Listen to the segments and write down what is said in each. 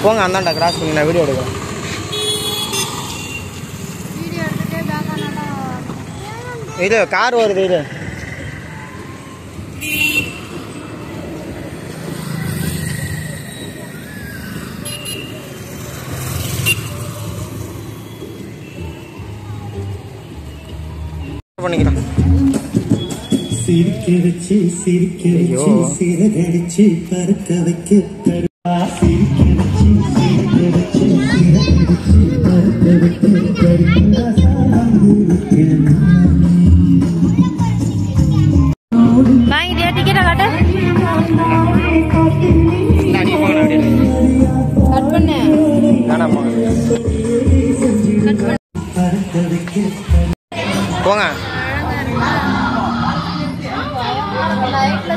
போங்க அந்தாண்டா கிராஸ் பண்ணி நான் வீடியோ எடுக்கிறேன் வீடியோ எடுத்துட்டு பேக் ஆனா இது கார் வருது இது பண்ணிக்கிறேன் சிரிக்க வச்சு சிரிக்க வச்சு ஐயோ. சிறகடிச்சு பறக்க வைக்க தருவா சிரிக்க வச்சு சிரிக்க வச்சு சிறகடிச்சு பறக்க வைக்க தருவா சார்ந்திருக்கேன் வாங்கிட்டியா டிக்கெட்டை காட்டு கட் பண்ணு வேணாம் போங்க கட் பண்ணு பறக்க வைக்க போங்க லைட்ல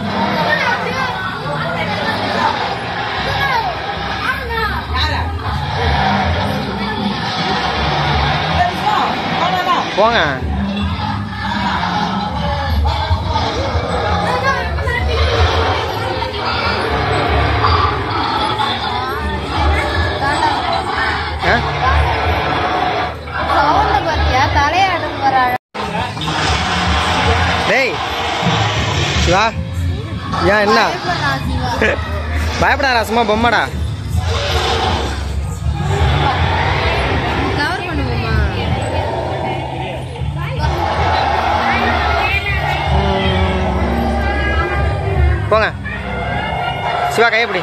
போங்க ஆ? சவுண்ட பாத்தியா தலையாடுது வர டேய் சிவா ஏன் என்ன பயப்படாதா சும்மா பொம்மடா கவர் பண்ணுவோமா போங்க சிவா கையப்படி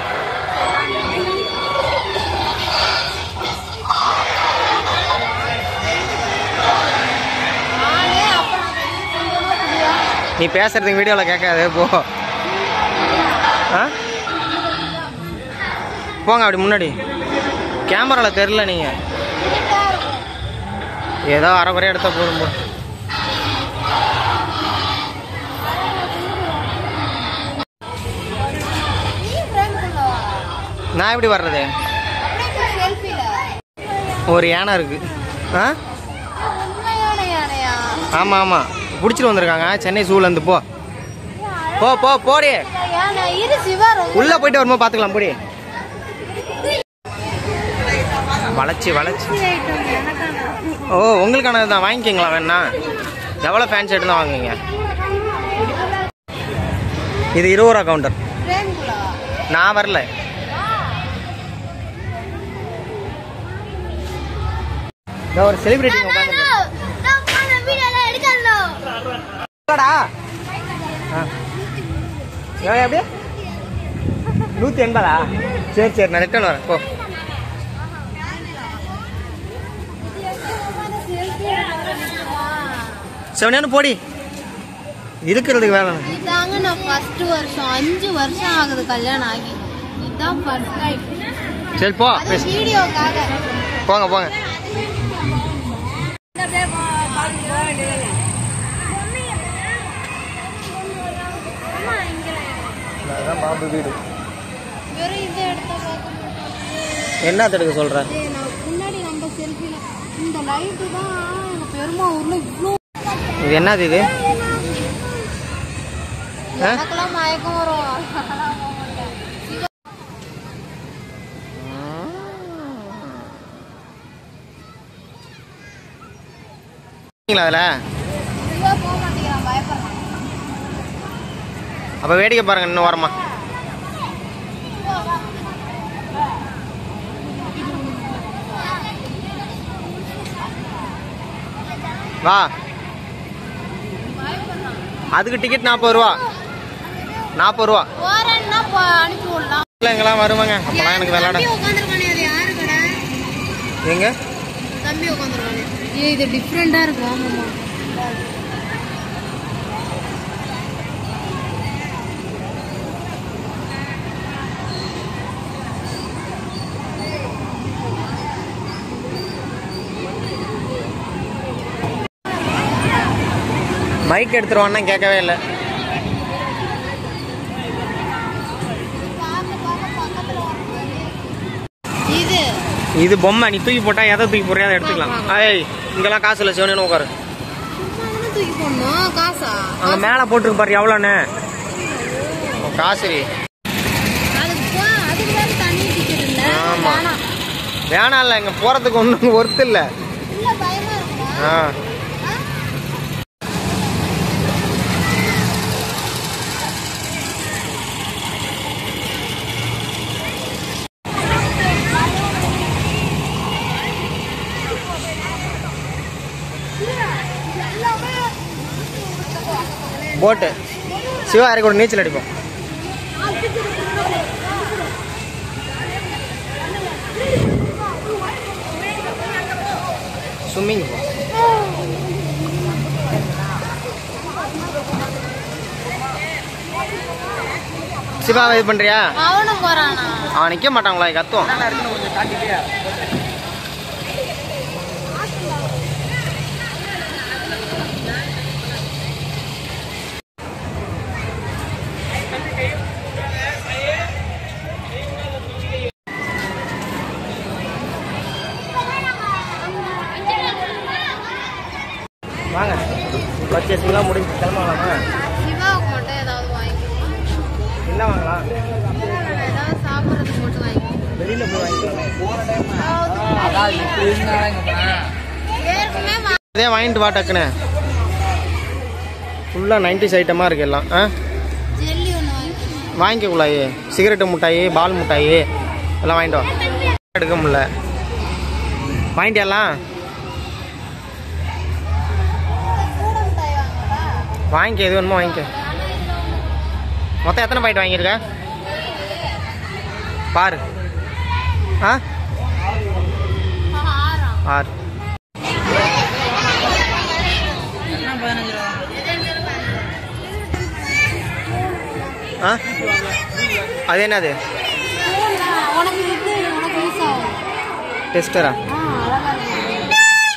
நானே அப்புறம் நீ பேசுறதுக்கு வீடியோவில் கேட்காது போ ஆ போங்க அப்படி முன்னாடி கேமராவில் தெரில நீங்கள் ஏதோ அரை குறைய எடுத்த போதும் போ நீ ஃப்ரெண்ட் வா நான் எப்படி வர்றது அப்படியே செல்ஃபில ஒரு யானை இருக்கு ஆ உண்மையான யானையா ஆமாம் ஆமாம் பிடிச்சிட்டு வந்திருக்காங்க சென்னை ஜூலேருந்து போ போ போ போடி யானை இரு சிவா ரொம்ப உள்ளே போயிட்டு வரும்போது பார்த்துக்கலாம் போடி வளைச்சி வளைச்சி ஐட்டம் எனக்கான ஓ உங்களுக்கானது தான் வாங்கிக்கிங்களா வேணா எவ்வளோ ஃபேன் ஷர்ட் தான் வாங்குவீங்க இது இருபது ரூபா கவுண்டர் ஃப்ரெண்ட்குள்ளா நான் வரல இதோ ஒரு செலிபிரிட்டி உட்காந்து எப்படி நூற்றி எண்பதா சரி சரி நான் ரிட்டர்ன் வரேன் போ செவனியானு போடி இருக்கிறதுக்கு வேலை இதாங்க நான் ஃபர்ஸ்ட் வருஷம் அஞ்சு வருஷம் ஆகுது கல்யாணம் ஆகி இதுதான் ஃபர்ஸ்ட் டைம் சரி போ அது பேசு வீடியோக்காக போங்க போங்க அதான் பாபு வீடு வெறும் இதை எடுத்தா பார்க்க மாட்டேன் என்ன தடுக்க சொல்ற டேய், நான் முன்னாடி நம்ம செல்ஃபில இந்த லைட்டு தான் எங்க பெருமா ஊர்ல இவ்வளோ இது என்னது இது ஆ? எனக்கெல்லாம் மயக்கம் வரும் அதெல்லாம் போக மாட்டேன். சிவா, அதில் சிவா போக மாட்டேங்கிறான் பயப்படுறான் அப்போ வேடிக்கை பாருங்க இன்னும் ஓரமா வா அதுக்கு டிக்கெட் நாற்பது ரூபா நாற்பது ரூபா போறேன்னா போ- அனுப்பி விடலாம் பிள்ளைங்களாம் வருவாங்க அப்போலாம் எனக்கு விளாட தம்பி உட்காந்துருக்கானே அது யாரு கடை எங்க தம்பி உட்காந்துருக்கானே ஏ இது டிஃப்ரெண்டா இருக்கு ஆமாமா மைக் எடுத்துருவான்னா கேட்கவே இல்லை இது இது பொம்மை நீ தூக்கி போட்டா எதை தூக்கி போடுறியா அதை எடுத்துக்கலாம் ஏய் இங்கெல்லாம் காசு இல்லை சிவனு உட்காரு சும்மா தானே தூக்கி போடணும் காசா அங்கே மேலே போட்டுருக்கு பாரு எவ்வளோண்ணே காசு அதுக்கு போ அதுக்கு வேற தனி டிக்கெட் இல்ல ஆமா. வேணாம் வேணாம் இல்லை இங்கே போகிறதுக்கு ஒன்றும் ஒர்த்து இல்லை இல்ல பயமா இருக்குமா ஆ போட்டு சிவா இறக்கி ஒரு நீச்சல் அடிப்போம் ஸ்விம்மிங் போ சிவா இது பண்றியா அவனும் போறானா அவன் நிக்க மாட்டாங்களா கத்துவான் வாங்க பர்ச்சேசிங்லாம் முடிஞ்சு கிளம்பலாமா சிவாவுக்கு மட்டும் ஏதாவது வாங்கிக்கணும் என்ன வாங்கலாம் ஏதாவது சாப்பிட்றதுக்கு மட்டும் வாங்கிக்கணும் வெளியில போய் வாங்கிக்கலாம் ஏற்கனவே வா- அதே வாங்கிட்டு வா டக்குன்னு ஃபுல்லாக நைன்டிஸ் ஐட்டமாக இருக்கு எல்லாம் ஆ ஜெல்லி ஒன்று வாங்கிக்கணும் வாங்கிக்க குழாயி சிகரெட்டு மிட்டாயி பால் மிட்டாயி எல்லாம் வாங்கிட்டு வா எடுக்க முடியல வாங்கிட்டியெல்லாம் கூட மிட்டாய் வாங்கலா வாங்கிக்க எது வேணுமோ வாங்கிக்க மொத்தம் எத்தனை பாக்கெட் வாங்கியிருக்க பாரு ஆ ஆறாம் ஆறு ஆ அது என்னது உனக்கு இது உனக்கு யூஸ் ஆகும் டெஸ்டரா ஆ அழகா இருக்கு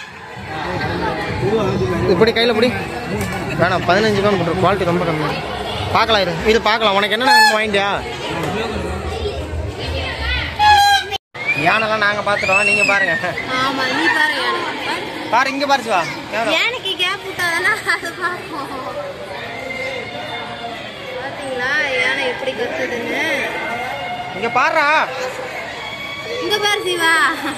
இப்படி கையில் பிடி வேணாம் பதினஞ்சு தான் போட்டுரு குவாலிட்டி ரொம்ப கம்மி பார்க்கலாம் இரு இது பார்க்கலாம் உனக்கு என்னென்ன வேணுமோ வாங்கிட்டியா யானைலாம் நாங்கள் பார்த்துட்டோம் நீங்கள் பாருங்க ஆமா நீ பாரு யானைக்கு பாரு. பாரு இங்கே பாரு சிவா யானை. யானைக்கு கேப் விட்டாதானே அது பார்ப்போம் பாத்தீங்களா யானை எப்படி கத்துதுன்னு இங்கே பாருடா இங்க பாரு சிவா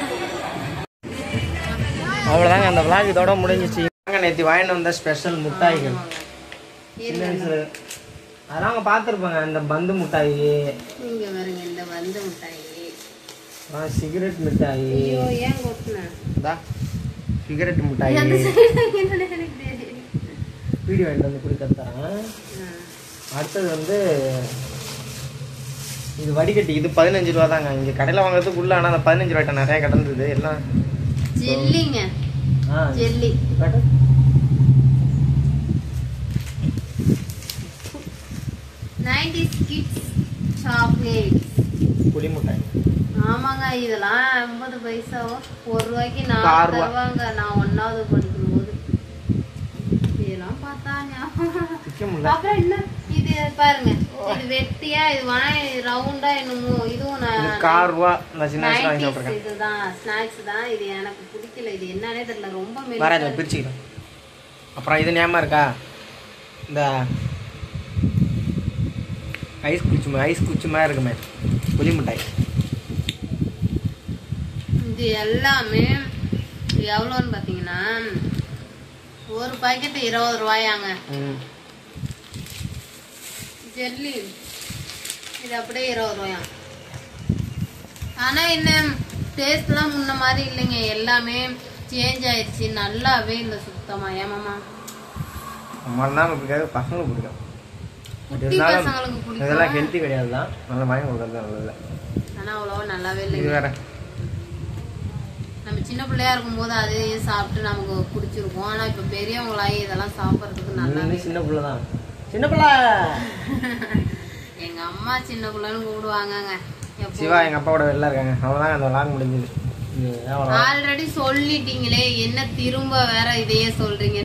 அவ்வளோதாங்க அந்த விளாக் இதோட முடிஞ்சிச்சு நாங்கள் நேற்று வாங்கிட்டு வந்த ஸ்பெஷல் மிட்டாய்கள் சில்ட்ரன்ஸு அதெல்லாம் அவங்க பார்த்துருப்பாங்க இந்த பந்து மிட்டாயி இங்க பாருங்க இந்த வந்து மிட்டாய் ஆ, சிகரெட் மிட்டாயி ஐயோ ஏன் கொட்டுன இதா சிகரெட் மிட்டாயி அந்த side என்னன்னு எனக்கு தெரியும். வீடியோ வாங்கிட்டு வந்து கொடுக்க தரேன் ஆ. அடுத்தது வந்து இது வடிகட்டி இது பதினஞ்சு ரூபா தாங்க இங்கே கடையில் வாங்குறதுக்கு உள்ள ஆனால் அந்த பதினஞ்சு ரூபாய்ட்ட நிறைய கிடந்தது எல்லாம் ஜெல்லிங்க ஆ ஜெல்லி காட்டு. நைன்டி கிட்ஸ் சாக்லேட்ஸ் புளி மிட்டாய் ஆமாங்க இதெல்லாம் ஐம்பது பைசாவோ ஒரு ரூபாய்க்கு ஆறு நாலு ரூபா. தருவாங்க நான் ஒன்னாவது படிக்கும்போது இதெல்லாம் பார்த்தா ஞாபகம். விற்க முடியல அப்புறம் என்ன இது பாருங்க இது வெட்டியா இது வாய் ரவுண்டா என்னமோ இதுவும் இது நான் கார் ரூபா நான் சின்ன வயசுல வாங்கி 90s சாப்பிட்ருக்கேன் இதுதான் ஸ்நாக்ஸ் தான் இது எனக்கு பிடிக்கல இது என்னன்னே தெரியல ரொம்ப மெலிசா வராது இருக்கு. பிரிச்சுக்கிறேன் அப்புறம் இது ஞாபகம் இருக்கா இந்த ஐஸ் குச்சி ஐஸ் குச்சி மாதிரி இருக்குமே புளி மிட்டாய் இது எல்லாமே எவ்வளோன்னு பார்த்தீங்கன்னா ஒரு பாக்கெட் இருபது ரூபாயாங்க ம் ஜெல்லி இது அப்படியே இருபது ரூபாயாம் ஆனா என்ன டேஸ்ட்லாம் முன்ன மாதிரி இல்லைங்க எல்லாமே சேஞ்ச் ஆயிடுச்சு நல்லாவே இல்லை சுத்தமா ஏமாமா நம்மளால தான் பிடிக்காது பசங்களுக்கு பிடிக்கும் பட் குட்டி இருந்தாலும் பசங்களுக்கு இதெல்லாம் பிடிக்கும் ஹெல்த்தி கிடையாது தான் நல்லா வாங்கி கொடுக்குறது தான் நல்லது ஆனா அவ்வளவா நல்லாவே இது இல்லைங்க வேற நம்ம சின்ன பிள்ளையா இருக்கும்போது அதே சாப்பிட்டு நமக்கு பிடிச்சிருக்கும் ஆனா இப்ப பெரியவங்களாயி இதெல்லாம் சாப்பிட்றதுக்கு நல்லாவே நீ சின்ன பிள்ளை தான் சின்ன பிள்ளை எங்க அம்மா சின்ன பிள்ளைன்னு கூப்பிடுவாங்கங்க எப்போ சிவா எங்க அப்பா கூட வெளில இருக்காங்க அவங்க தான் அந்த விளாக் முடிஞ்சது இது அவ்வளோ ஆல்ரெடி சொல்லிட்டீங்களே என்ன திரும்ப வேற இதையே சொல்றீங்க